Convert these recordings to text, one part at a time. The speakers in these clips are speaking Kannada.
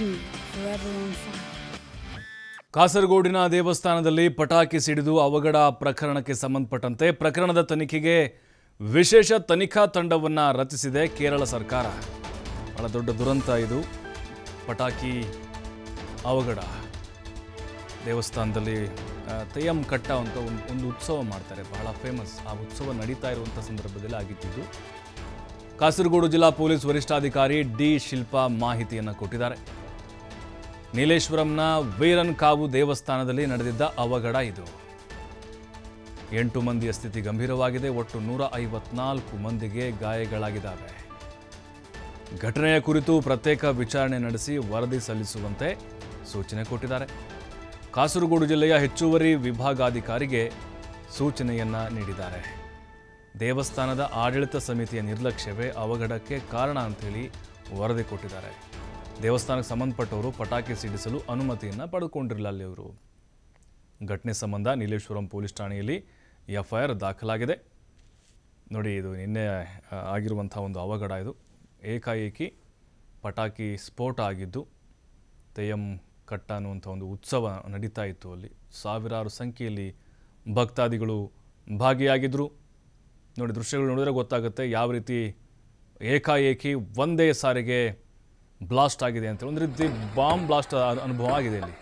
TV, forever on fire. ಕಾಸರಗೋಡಿನ ದೇವಸ್ಥಾನದಲ್ಲಿ ಪಟಾಕಿ ಸಿಡಿದು ಅವಘಡ ಪ್ರಕರಣಕ್ಕೆ ಸಂಬಂಧಪಟ್ಟಂತೆ ಪ್ರಕರಣದ ತನಿಖೆಗೆ ವಿಶೇಷ ತನಿಖಾ ತಂಡವನ್ನು ರಚಿಸಿದೆ ಕೇರಳ ಸರ್ಕಾರ ಬಹಳ ದೊಡ್ಡ ದುರಂತ ಇದು ಪಟಾಕಿ ಅವಘಡ ದೇವಸ್ಥಾನದಲ್ಲಿ ಆ, ತೆಯ್ಯಂ ಕಟ್ಟ ಅಂತ ಒಂದು ಒಂದು ಉತ್ಸವ ಮಾಡ್ತಾರೆ ಬಹಳ ಫೇಮಸ್ ಆ ಉತ್ಸವ ನಡೀತಾ ಇರುವಂಥ ಸಂದರ್ಭದಲ್ಲಿ ಆಗಿದ್ದು ಕಾಸರಗೋಡು ಜಿಲ್ಲಾ ಪೊಲೀಸ್ ವರಿಷ್ಠಾಧಿಕಾರಿ ಡಿ ಶಿಲ್ಪಾ ಮಾಹಿತಿಯನ್ನು ಕೊಟ್ಟಿದ್ದಾರೆ ನೀಲೇಶ್ವರಂನ ವೀರನ್ ಕಾವು ದೇವಸ್ಥಾನದಲ್ಲಿ ನಡೆದಿದ್ದ ಅವಘಡ ಇದು ಎಂಟು ಮಂದಿಯ ಸ್ಥಿತಿ ಗಂಭೀರವಾಗಿದೆ ಒಟ್ಟು ನೂರ ಐವತ್ನಾಲ್ಕು ಮಂದಿಗೆ ಗಾಯಗಳಾಗಿದ್ದಾವೆ ಘಟನೆಯ ಕುರಿತು ಪ್ರತ್ಯೇಕ ವಿಚಾರಣೆ ನಡೆಸಿ ವರದಿ ಸಲ್ಲಿಸುವಂತೆ ಸೂಚನೆ ಕೊಟ್ಟಿದ್ದಾರೆ ಕಾಸರಗೋಡು ಜಿಲ್ಲೆಯ ಹೆಚ್ಚುವರಿ ವಿಭಾಗಾಧಿಕಾರಿಗೆ ಸೂಚನೆಯನ್ನ ನೀಡಿದ್ದಾರೆ ದೇವಸ್ಥಾನದ ಆಡಳಿತ ಸಮಿತಿಯ ನಿರ್ಲಕ್ಷ್ಯವೇ ಅವಘಡಕ್ಕೆ ಕಾರಣ ಅಂತೇಳಿ ವರದಿ ಕೊಟ್ಟಿದ್ದಾರೆ ದೇವಸ್ಥಾನಕ್ಕೆ ಸಂಬಂಧಪಟ್ಟವರು ಪಟಾಕಿ ಸಿಡಿಸಲು ಅನುಮತಿಯನ್ನು ಪಡೆದುಕೊಂಡಿರಲಿಲ್ಲ ಅಲ್ಲಿ ಅವರು ಘಟನೆ ಸಂಬಂಧ ನೀಲೇಶ್ವರಂ ಪೊಲೀಸ್ ಠಾಣೆಯಲ್ಲಿ ಎಫ್ಐಆರ್ ದಾಖಲಾಗಿದೆ ನೋಡಿ ಇದು ನಿನ್ನೆ ಆ, ಆಗಿರುವಂಥ ಒಂದು ಅವಘಡ ಇದು ಏಕಾಏಕಿ ಪಟಾಕಿ ಸ್ಫೋಟ ಆಗಿದ್ದು ತೆಯ್ಯಂ ಕಟ್ಟ ಅನ್ನುವಂಥ ಒಂದು ಉತ್ಸವ ನಡೀತಾ ಇತ್ತು ಅಲ್ಲಿ ಸಾವಿರಾರು ಸಂಖ್ಯೆಯಲ್ಲಿ ಭಕ್ತಾದಿಗಳು ಭಾಗಿಯಾಗಿದ್ದರು ನೋಡಿ ದೃಶ್ಯಗಳು ನೋಡಿದ್ರೆ ಗೊತ್ತಾಗುತ್ತೆ ಯಾವ ರೀತಿ ಏಕಾಏಕಿ ಒಂದೇ ಸಾರಿಗೆ ಬ್ಲಾಸ್ಟ್ ಆಗಿದೆ ಅಂತ ಒಂದು ರೀತಿ ಬಾಂಬ್ ಬ್ಲಾಸ್ಟ್ ಅನುಭವ ಆಗಿದೆ ಇಲ್ಲಿ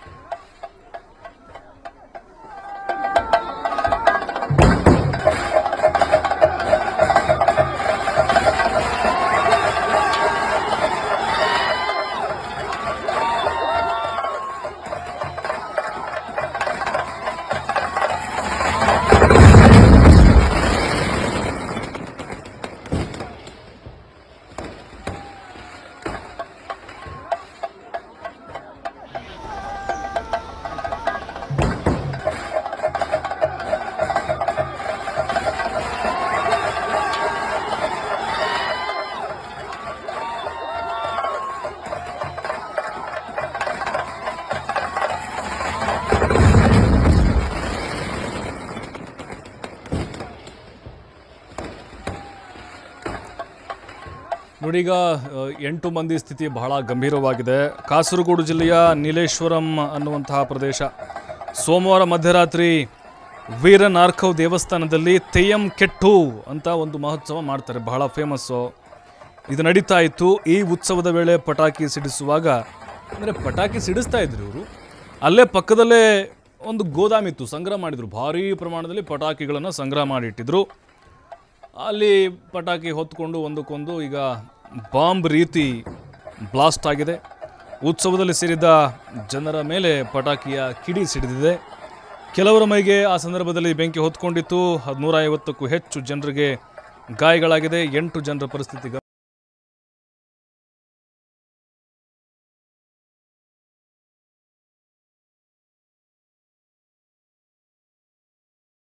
ನೋಡಿ ಈಗ ಅ, ಎಂಟು ಮಂದಿ ಸ್ಥಿತಿ ಬಹಳ ಗಂಭೀರವಾಗಿದೆ ಕಾಸರಗೋಡು ಜಿಲ್ಲೆಯ ನೀಲೇಶ್ವರಂ ಅನ್ನುವಂತಹ ಪ್ರದೇಶ ಸೋಮವಾರ ಮಧ್ಯರಾತ್ರಿ ವೀರನಾರ್ಕವ್ ದೇವಸ್ಥಾನದಲ್ಲಿ ತೆಯ್ಯಂ ಕೆಟ್ಟು ಅಂತ ಒಂದು ಮಹೋತ್ಸವ ಮಾಡ್ತಾರೆ ಬಹಳ ಫೇಮಸ್ಸು ಇದು ನಡೀತಾ ಇತ್ತು ಈ ಉತ್ಸವದ ವೇಳೆ ಪಟಾಕಿ ಸಿಡಿಸುವಾಗ ಅಂದರೆ ಪಟಾಕಿ ಸಿಡಿಸ್ತಾ ಇದ್ರು ಇವರು ಅಲ್ಲೇ ಪಕ್ಕದಲ್ಲೇ ಒಂದು ಗೋದಾಮಿತ್ತು ಸಂಗ್ರಹ ಮಾಡಿದರು ಭಾರೀ ಪ್ರಮಾಣದಲ್ಲಿ ಪಟಾಕಿಗಳನ್ನು ಸಂಗ್ರಹ ಮಾಡಿಟ್ಟಿದ್ರು ಅಲ್ಲಿ ಪಟಾಕಿ ಹೊತ್ಕೊಂಡು ಒಂದಕ್ಕೊಂದು ಈಗ ಬಾಂಬ್ ರೀತಿ ಬ್ಲಾಸ್ಟ್ ಆಗಿದೆ ಉತ್ಸವದಲ್ಲಿ ಸೇರಿದ್ದ ಜನರ ಮೇಲೆ ಪಟಾಕಿಯ ಕಿಡಿ ಸಿಡಿದಿದೆ ಕೆಲವರ ಮೈಗೆ ಆ ಸಂದರ್ಭದಲ್ಲಿ ಬೆಂಕಿ ಹೊತ್ಕೊಂಡಿತ್ತು ಹದಿನೂರ ಐವತ್ತಕ್ಕೂ ಹೆಚ್ಚು ಜನರಿಗೆ ಗಾಯಗಳಾಗಿದೆ ಎಂಟು ಜನರ ಪರಿಸ್ಥಿತಿ